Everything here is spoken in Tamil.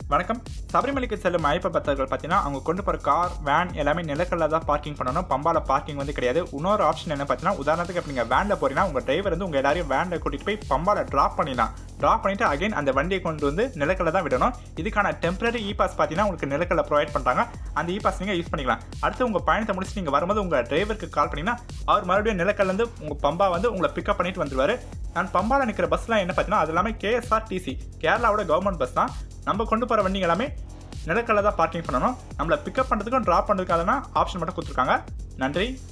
வணக்கம் சபரிமலைக்கு செல்லும் ஐப்ப பக்தர்கள் பார்த்தீங்கன்னா அவங்க கொண்டு போகிற கார் வேன் எல்லாமே நிலக்கல்ல தான் பார்க்கிங் பண்ணணும் பம்பால பார்க்கிங் வந்து கிடையாது இன்னொரு ஆப்ஷன் என்ன பார்த்தீங்கன்னா உதாரணத்துக்கு இப்போ நீங்கள் வேனில் போறீங்கன்னா உங்கள் டிரைவர் வந்து உங்கள் எல்லாரையும் வேனில் கூட்டிகிட்டு போய் பம்பால ட்ராப் பண்ணிடலாம் ட்ராப் பண்ணிட்டு அகைன் அந்த வண்டியை கொண்டு வந்து நிலக்கல்ல தான் விடணும் இதுக்கான டெம்பரரி இ பாஸ் பார்த்தீங்கன்னா உங்களுக்கு நிலக்கல்ல ப்ரொவைட் பண்ணுறாங்க அந்த இ பாஸ் நீங்கள் யூஸ் பண்ணிக்கலாம் அடுத்து உங்கள் பயணத்தை முடிச்சு நீங்கள் வரும்போது உங்கள் டிரைவருக்கு கால் பண்ணிங்கன்னா அவர் மறுபடியும் நிலக்கல்லேருந்து உங்கள் பம்பா வந்து உங்களை பிக்கப் பண்ணிட்டு வந்துருவாரு நான் பம்பால நிற்கிற பஸ்லாம் என்ன பார்த்தீங்கன்னா அது எல்லாமே கேஎஸ்ஆர்டிசி கேரளாவோட கவர்மெண்ட் பஸ் தான் நம்ம கொண்டு போகிற வண்டிங்க எல்லாமே நிலக்கல்ல தான் பார்க்கிங் பண்ணணும் நம்மளை பிக்கப் பண்ணுறதுக்கும் ட்ராப் பண்ணுறதுக்காக ஆப்ஷன் மட்டும் கொடுத்துருக்காங்க நன்றி